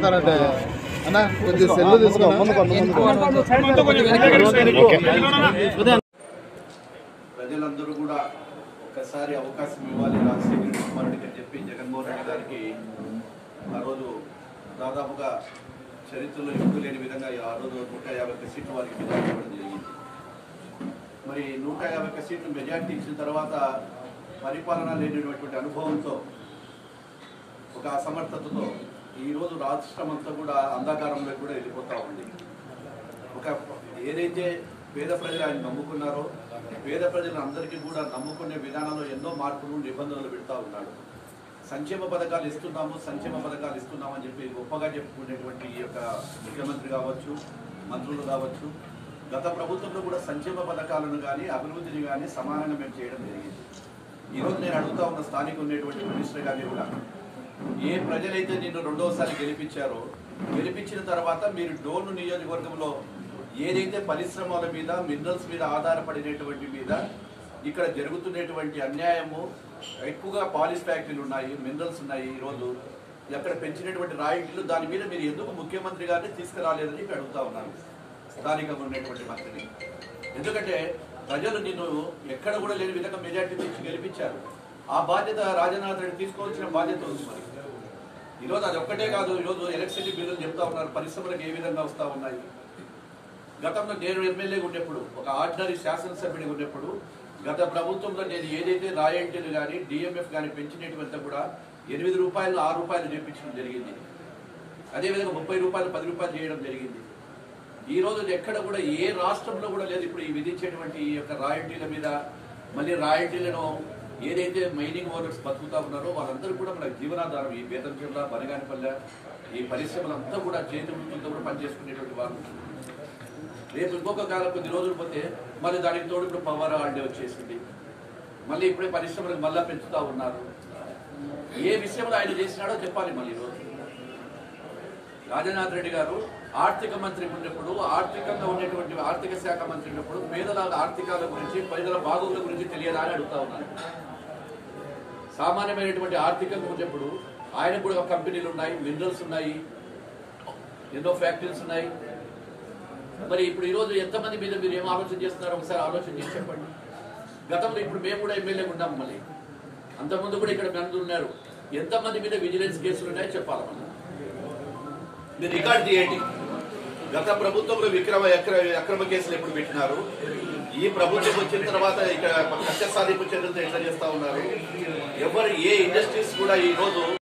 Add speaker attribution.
Speaker 1: మాట్లాడతారంటే అన్న కొద్దిగా సెల్లు తీసుకున్నా
Speaker 2: ప్రజలందరూ కూడా ఒక్కసారి అవకాశం ఇవ్వాలి రాజశేఖర కుమారుడికి అని చెప్పి జగన్మోహన్ రెడ్డి గారికి ఆ రోజు దాదాపుగా చరిత్రలో ఎప్పుడు లేని విధంగా ఆ రోజు నూట యాభై ఒక్క సీట్లు వారికి మెజార్టీ ఇవ్వడం జరిగింది మరి నూట యాభై ఒక్క సీట్లు మెజార్టీ ఇచ్చిన తర్వాత పరిపాలన లేనటువంటి అనుభవంతో ఒక అసమర్థతతో ఈ రోజు రాష్ట్రం అంతా కూడా అంధకారంలో కూడా వెళ్ళిపోతా ఉంది ఒక ఏదైతే పేద ప్రజలు ఆయన నమ్ముకున్నారో పేద ప్రజలు అందరికీ కూడా నమ్ముకునే విధానంలో ఎన్నో మార్పులు నిబంధనలు పెడతా ఉన్నాడు సంక్షేమ పథకాలు ఇస్తున్నాము సంక్షేమ పథకాలు ఇస్తున్నాము అని చెప్పి గొప్పగా చెప్పుకునేటువంటి ఈ యొక్క ముఖ్యమంత్రి కావచ్చు మంత్రులు కావచ్చు గత ప్రభుత్వంలో కూడా సంక్షేమ పథకాలను కానీ అభివృద్ధిని కానీ సమానంగా మేము చేయడం జరిగింది ఈరోజు నేను అడుగుతా ఉన్న స్థానిక ఉండేటువంటి మినిస్టర్ గారిని కూడా ఏ ప్రజలైతే నిన్ను రెండవసారి గెలిపించారో గెలిపించిన తర్వాత మీరు డోను నియోజకవర్గంలో ఏదైతే పరిశ్రమల మీద మినరల్స్ మీద ఆధారపడినటువంటి మీద ఇక్కడ జరుగుతున్నటువంటి అన్యాయము ఎక్కువగా పాలిష్ ఫ్యాక్టరీలు ఉన్నాయి మినరల్స్ ఉన్నాయి ఈరోజు ఎక్కడ పెంచినటువంటి రాయితీలు దాని మీద మీరు ఎందుకు ముఖ్యమంత్రి గారిని తీసుకురాలేదని చెప్పి అడుగుతా ఉన్నాను స్థానికంగా ఉన్నటువంటి మంత్రిని ఎందుకంటే ప్రజలు నిన్ను ఎక్కడ కూడా లేని విధంగా మెజార్టీ తెచ్చి గెలిపించారు ఆ బాధ్యత రాజనాథ్ రెడ్డి తీసుకోవాల్సిన బాధ్యత ఉంది మరి ఈరోజు అది ఒక్కటే కాదు ఈరోజు ఎలక్ట్రిసిటీ బిల్లులు చెప్తా ఉన్నారు పరిశ్రమలకు ఏ విధంగా వస్తా ఉన్నాయి గతంలో నేను ఎమ్మెల్యేగా ఉన్నప్పుడు ఒక ఆర్డినరీ శాసనసభ్యుడిగా ఉన్నప్పుడు గత ప్రభుత్వంలో నేను ఏదైతే రాయల్టీలు కానీ డిఎంఎఫ్ కానీ పెంచినటువంటి కూడా ఎనిమిది రూపాయలు ఆరు రూపాయలు చేపించడం జరిగింది అదేవిధంగా ముప్పై రూపాయలు పది రూపాయలు చేయడం జరిగింది ఈ రోజు ఎక్కడ కూడా ఏ రాష్ట్రంలో కూడా లేదు ఇప్పుడు ఈ విధించేటువంటి ఈ యొక్క రాయల్టీల మీద మళ్ళీ రాయల్టీలను ఏదైతే మైనింగ్ ఓనర్స్ బతుకుతా ఉన్నారో వాళ్ళందరూ కూడా మన జీవనాధారం ఈ బేతం జిల్లా బనగానిపల్లె ఈ పరిశ్రమలంతా కూడా చేతి వృత్తులతో కూడా పనిచేసుకునేటువంటి వాళ్ళు రేపు ఇంకొక కాలం కొద్ది రోజులు పోతే మళ్ళీ దానికి తోడు ఇప్పుడు పవర్ హాలిడే వచ్చేసింది మళ్ళీ ఇప్పుడే పరిశ్రమలకు మళ్ళా పెంచుతా ఉన్నారు ఏ విషయంలో ఆయన చేసినాడో చెప్పాలి మళ్ళీ ఈరోజు రాజనాథ్ రెడ్డి గారు ఆర్థిక మంత్రి ఉన్నప్పుడు ఆర్థికంగా ఉండేటువంటి ఆర్థిక శాఖ మంత్రి ఉన్నప్పుడు పేదల ఆర్థికాల గురించి పేదల బాగోగుల గురించి తెలియదా అని అడుగుతా ఉన్నాను సామాన్యమైనటువంటి ఆర్థికంగా ఉన్నప్పుడు ఆయన కూడా ఒక కంపెనీలు ఉన్నాయి మినరల్స్ ఉన్నాయి ఎన్నో ఫ్యాక్టరీస్ ఉన్నాయి మరి ఇప్పుడు ఈ రోజు ఎంతమంది మీద మీరు ఏం ఆలోచన చేస్తున్నారో ఒకసారి ఆలోచన చేసి చెప్పండి గతంలో ఇప్పుడు మేము కూడా ఎమ్మెల్యేగా ఉన్నాం మళ్ళీ అంతకుముందు కూడా ఇక్కడ మంది ఉన్నారు ఎంతమంది మీద విజిలెన్స్ కేసులు ఉన్నాయో చెప్పాలి మనం మీరు రికార్డ్ చేయండి గత ప్రభుత్వంలో విక్రమ అక్ర- అక్రమ కేసులు ఎప్పుడు పెట్టినారు ఈ ప్రభుత్వం వచ్చిన తర్వాత ఇక్కడ కక్ష సాధింపు చర్యలతో ఎట్లా చేస్తా ఉన్నారు ఎవరు ఏ ఇండస్ట్రీస్ కూడా ఈ రోజు